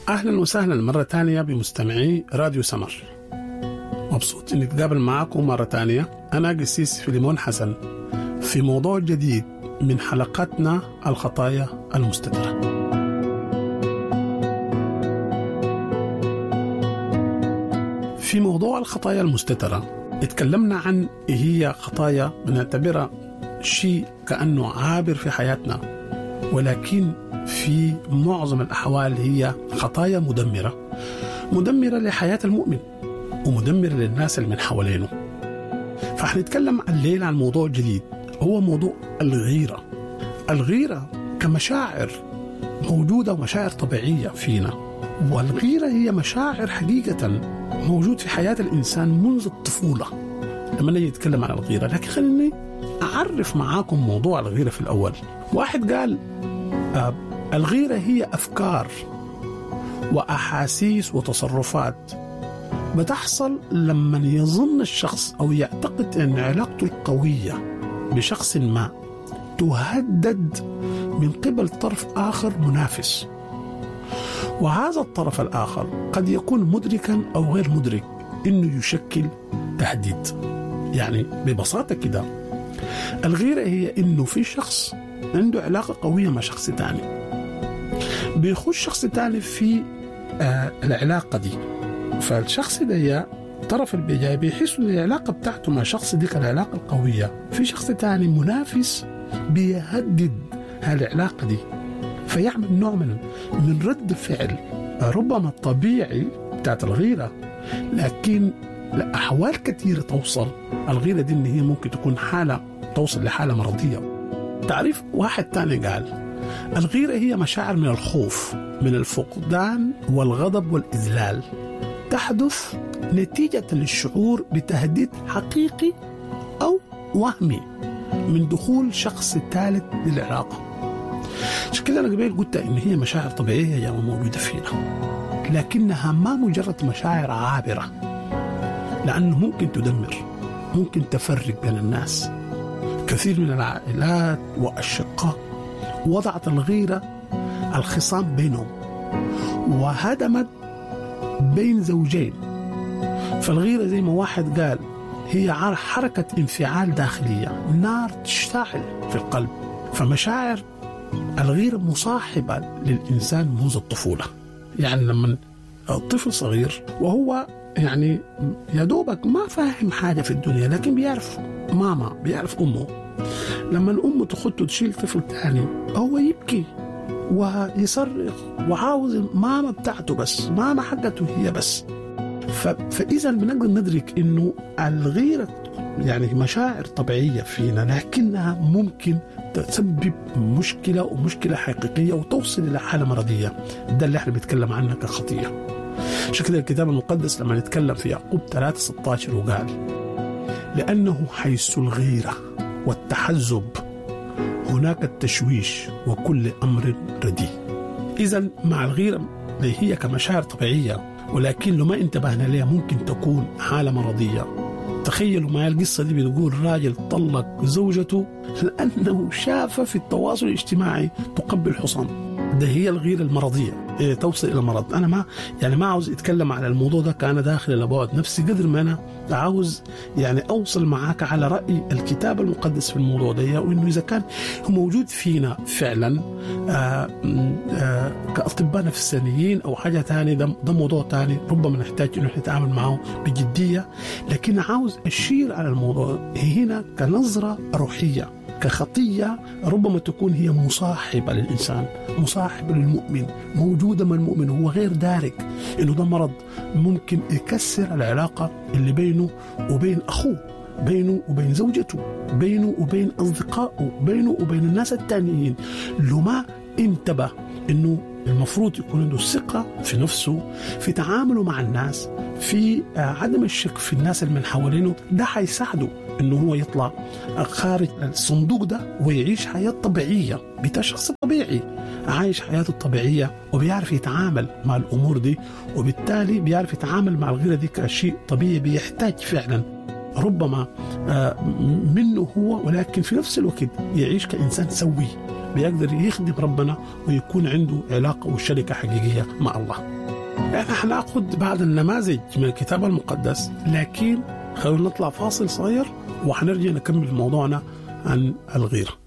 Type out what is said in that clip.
أهلا وسهلا مرة ثانية بمستمعي راديو سمر مبسوط إني أتقابل معاكم مرة ثانية أنا قسيس فيليمون حسن في موضوع جديد من حلقاتنا الخطايا المستترة في موضوع الخطايا المستترة اتكلمنا عن إيه هي خطايا بنعتبرها شيء كأنه عابر في حياتنا ولكن في معظم الأحوال هي خطايا مدمرة مدمرة لحياة المؤمن ومدمرة للناس اللي من حوالينه فحنتكلم الليلة عن موضوع جديد هو موضوع الغيرة الغيرة كمشاعر موجودة ومشاعر طبيعية فينا والغيرة هي مشاعر حقيقة موجود في حياة الإنسان منذ الطفولة لما نجي نتكلم عن الغيرة لكن خليني أعرف معاكم موضوع الغيرة في الأول واحد قال آه الغيرة هي أفكار وأحاسيس وتصرفات بتحصل لما يظن الشخص أو يعتقد أن علاقته القوية بشخص ما تهدد من قبل طرف آخر منافس وهذا الطرف الآخر قد يكون مدركا أو غير مدرك أنه يشكل تهديد يعني ببساطة كده الغيرة هي أنه في شخص عنده علاقة قوية مع شخص تاني بيخش شخص تاني في آه العلاقة دي فالشخص ده الطرف اللي بيجي بيحس ان العلاقه بتاعته مع شخص ديك العلاقه القويه في شخص تاني منافس بيهدد هالعلاقه دي فيعمل نوع من من رد فعل ربما الطبيعي بتاعت الغيره لكن لأحوال كثيرة توصل الغيرة دي إن هي ممكن تكون حالة توصل لحالة مرضية تعريف واحد تاني قال الغيرة هي مشاعر من الخوف من الفقدان والغضب والإذلال تحدث نتيجة للشعور بتهديد حقيقي أو وهمي من دخول شخص ثالث للعلاقة عشان كده أنا قبل قلت إن هي مشاعر طبيعية يا موجودة فينا لكنها ما مجرد مشاعر عابرة لأنه ممكن تدمر ممكن تفرق بين الناس كثير من العائلات والأشقاء وضعت الغيرة الخصام بينهم وهدمت بين زوجين فالغيرة زي ما واحد قال هي حركة انفعال داخلية نار تشتعل في القلب فمشاعر الغيرة مصاحبة للإنسان منذ الطفولة يعني لما الطفل صغير وهو يعني يا دوبك ما فاهم حاجة في الدنيا لكن بيعرف ماما بيعرف أمه لما الأم تخده تشيل طفل تاني هو يبكي ويصرخ وعاوز ماما بتاعته بس ماما حقته هي بس فإذا بنقدر ندرك إنه الغيرة يعني مشاعر طبيعية فينا لكنها ممكن تسبب مشكلة ومشكلة حقيقية وتوصل إلى حالة مرضية ده اللي احنا بنتكلم عنها كخطية عشان كده الكتاب المقدس لما نتكلم في يعقوب 3 16 وقال لأنه حيث الغيرة والتحزب هناك التشويش وكل أمر رديء إذا مع الغيرة هي كمشاعر طبيعية ولكن لو ما انتبهنا لها ممكن تكون حالة مرضية تخيلوا معي القصة دي بتقول راجل طلق زوجته لأنه شاف في التواصل الاجتماعي تقبل حصان ده هي الغيرة المرضية إيه توصل إلى مرض أنا ما يعني ما عاوز أتكلم على الموضوع ده كأنا داخل إلى بعد نفسي قدر ما أنا عاوز يعني أوصل معاك على رأي الكتاب المقدس في الموضوع ده وإنه إذا كان هو موجود فينا فعلا آآ آآ كأطباء نفسانيين أو حاجة تانية ده, ده موضوع تاني ربما نحتاج إنه نتعامل معه بجدية لكن عاوز أشير على الموضوع هنا كنظرة روحية كخطية ربما تكون هي مصاحبة للإنسان مصاحبة للمؤمن موجودة من المؤمن هو غير دارك إنه ده مرض ممكن يكسر العلاقة اللي بينه وبين أخوه بينه وبين زوجته بينه وبين أصدقائه بينه وبين الناس التانيين لو ما انتبه إنه المفروض يكون عنده الثقة في نفسه في تعامله مع الناس في عدم الشك في الناس اللي من حوالينه ده حيساعده انه هو يطلع خارج الصندوق ده ويعيش حياة طبيعية بتاع شخص طبيعي عايش حياته الطبيعية وبيعرف يتعامل مع الأمور دي وبالتالي بيعرف يتعامل مع الغيرة دي كشيء طبيعي بيحتاج فعلا ربما منه هو ولكن في نفس الوقت يعيش كإنسان سوي بيقدر يخدم ربنا ويكون عنده علاقة وشركة حقيقية مع الله يعني حناخد بعض النماذج من الكتاب المقدس لكن خلونا نطلع فاصل صغير وحنرجع نكمل موضوعنا عن الغيره